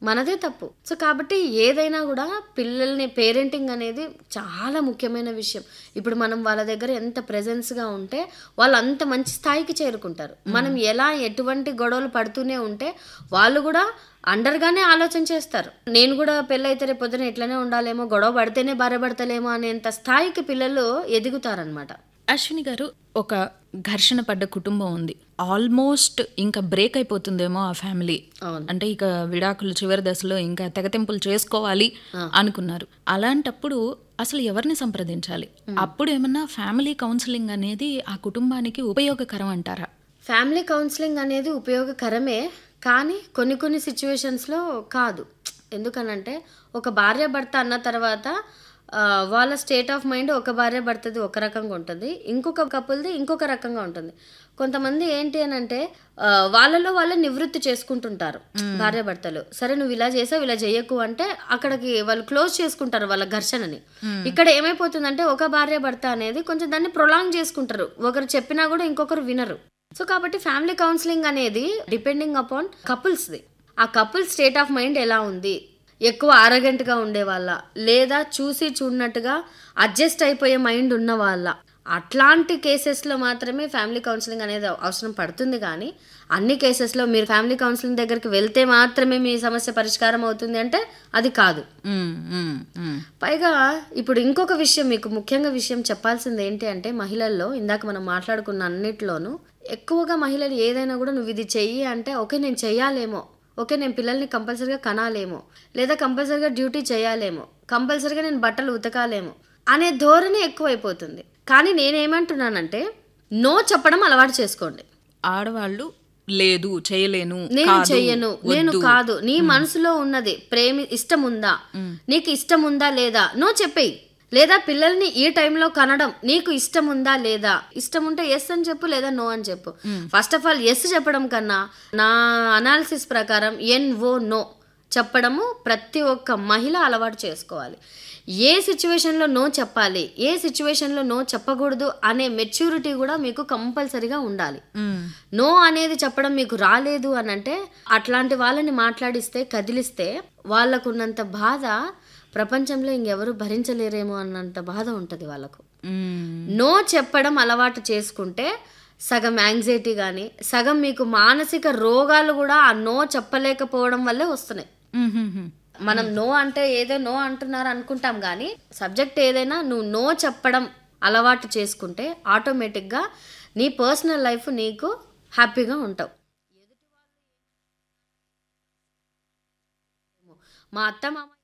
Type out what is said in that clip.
మనదే తప్పు సో కాబట్టి ఏదైనా కూడా పిల్లల్ని పేరెంటింగ్ అనేది చాలా ముఖ్యమైన విషయం ఇప్పుడు మనం వాళ్ళ దగ్గర ఎంత ప్రెజెన్స్గా ఉంటే వాళ్ళు అంత మంచి స్థాయికి చేరుకుంటారు మనం ఎలా ఎటువంటి గొడవలు పడుతూనే ఉంటే వాళ్ళు కూడా అండర్గానే ఆలోచన చేస్తారు నేను కూడా పెళ్ళైతే రేపు పొద్దున ఇట్లనే ఉండాలేమో గొడవ పడితేనే భార్య పడతలేమో అనేంత స్థాయికి పిల్లలు ఎదుగుతారనమాట అశ్విని గారు ఒక ఘర్షణ పడ్డ కుటుంబం ఉంది ఆల్మోస్ట్ ఇంకా బ్రేక్ అయిపోతుందేమో ఆ ఫ్యామిలీ అవును. అంటే ఇక విడాకులు చివరి దశలో ఇంకా తెగతెంపులు చేసుకోవాలి అనుకున్నారు అలాంటప్పుడు అసలు ఎవరిని సంప్రదించాలి అప్పుడు ఏమన్నా ఫ్యామిలీ కౌన్సిలింగ్ అనేది ఆ కుటుంబానికి ఉపయోగకరం అంటారా ఫ్యామిలీ కౌన్సిలింగ్ అనేది ఉపయోగకరమే కానీ కొన్ని కొన్ని సిచ్యువేషన్స్లో కాదు ఎందుకనంటే ఒక భార్య భర్త అన్న తర్వాత ఆ, వాళ్ళ స్టేట్ ఆఫ్ మైండ్ ఒక భార్య భర్తది ఒక రకంగా ఉంటుంది ఇంకొక కపుల్ది ఇంకొక రకంగా ఉంటుంది కొంతమంది ఏంటి అని అంటే ఆ, వాళ్ళలో వాళ్ళే నివృత్తి చేసుకుంటుంటారు భార్య భర్తలు సరే నువ్వు ఇలా చేసావు ఇలా చేయకు అంటే అక్కడికి వాళ్ళు క్లోజ్ చేసుకుంటారు వాళ్ళ ఘర్షణని ఇక్కడ ఏమైపోతుందంటే ఒక భార్య భర్త అనేది కొంచెం దాన్ని ప్రొలాంగ్ చేసుకుంటారు ఒకరు చెప్పినా కూడా ఇంకొకరు వినరు సో కాబట్టి ఫ్యామిలీ కౌన్సిలింగ్ అనేది డిపెండింగ్ అపాన్ కపుల్స్ది ఆ కపుల్ స్టేట్ ఆఫ్ మైండ్ ఎలా ఉంది ఎక్కువ ఆరగంటగా ఉండే వాళ్ళ లేదా చూసి చూడనట్టుగా అడ్జస్ట్ అయిపోయే మైండ్ ఉన్న వాళ్ళ అట్లాంటి కేసెస్లో మాత్రమే ఫ్యామిలీ కౌన్సిలింగ్ అనేది అవసరం పడుతుంది కానీ అన్ని కేసెస్లో మీరు ఫ్యామిలీ కౌన్సిలింగ్ దగ్గరికి వెళ్తే మాత్రమే మీ సమస్య పరిష్కారం అవుతుంది అంటే అది కాదు మ్మ్, మ్మ్, మ్మ్. పైగా ఇప్పుడు ఇంకొక విషయం మీకు ముఖ్యంగా విషయం చెప్పాల్సింది ఏంటి అంటే మహిళల్లో ఇందాక మనం మాట్లాడుకున్న అన్నిట్లోనూ ఎక్కువగా మహిళలు ఏదైనా కూడా నువ్వు ఇది చెయ్యి అంటే ఓకే నేను చెయ్యాలేమో ఓకే నేను పిల్లల్ని కంపల్సరీగా కనాలేమో లేదా కంపల్సరీగా డ్యూటీ చేయాలేమో కంపల్సరీగా నేను బట్టలు ఉతకాలేమో అనే ధోరణి ఎక్కువైపోతుంది కానీ నేనేమంటున్నానంటే నో చెప్పడం అలవాటు చేసుకోండి ఆడవాళ్ళు లేదు చేయలేను నేను కాదు, చెయ్యను నేను వద్దు. కాదు నీ మనసులో ఉన్నది ప్రేమి ఇష్టం ఉందా నీకు ఇష్టం ఉందా లేదా నో చెప్పేయి లేదా పిల్లల్ని ఈ టైంలో కనడం నీకు ఇష్టం ఉందా లేదా ఇష్టం ఉంటే ఎస్ అని చెప్పు లేదా నో అని చెప్పు ఫస్ట్ ఆఫ్ ఆల్ ఎస్ చెప్పడం కన్నా నా అనాలిసిస్ ప్రకారం ఎన్ ఓ నో చెప్పడము ప్రతి ఒక్క మహిళ అలవాటు చేసుకోవాలి ఏ సిచ్యువేషన్లో నో చెప్పాలి ఏ సిచ్యువేషన్లో నో చెప్పకూడదు అనే మెచ్యూరిటీ కూడా మీకు కంపల్సరీగా ఉండాలి మ్మ్. నో అనేది చెప్పడం మీకు రాలేదు అని అంటే అట్లాంటి వాళ్ళని మాట్లాడిస్తే కదిలిస్తే వాళ్ళకున్నంత బాధ ప్రపంచంలో ఇంకెవరు భరించలేరేమో అన్నంత బాధ ఉంటుంది వాళ్ళకు మ్మ్. నో చెప్పడం అలవాటు చేసుకుంటే సగం యాంగ్జైటీ కానీ సగం మీకు మానసిక రోగాలు కూడా ఆ నో చెప్పలేకపోవడం వల్లే వస్తున్నాయి మ్మ్, మ్మ్, మ్మ్. మనం నో అంటే ఏదో నో అంటున్నారు అనుకుంటాం కానీ సబ్జెక్ట్ ఏదైనా నువ్వు నో చెప్పడం అలవాటు చేసుకుంటే ఆటోమేటిక్గా నీ పర్సనల్ లైఫ్ నీకు హ్యాపీగా ఉంటావు మా అత్త మామ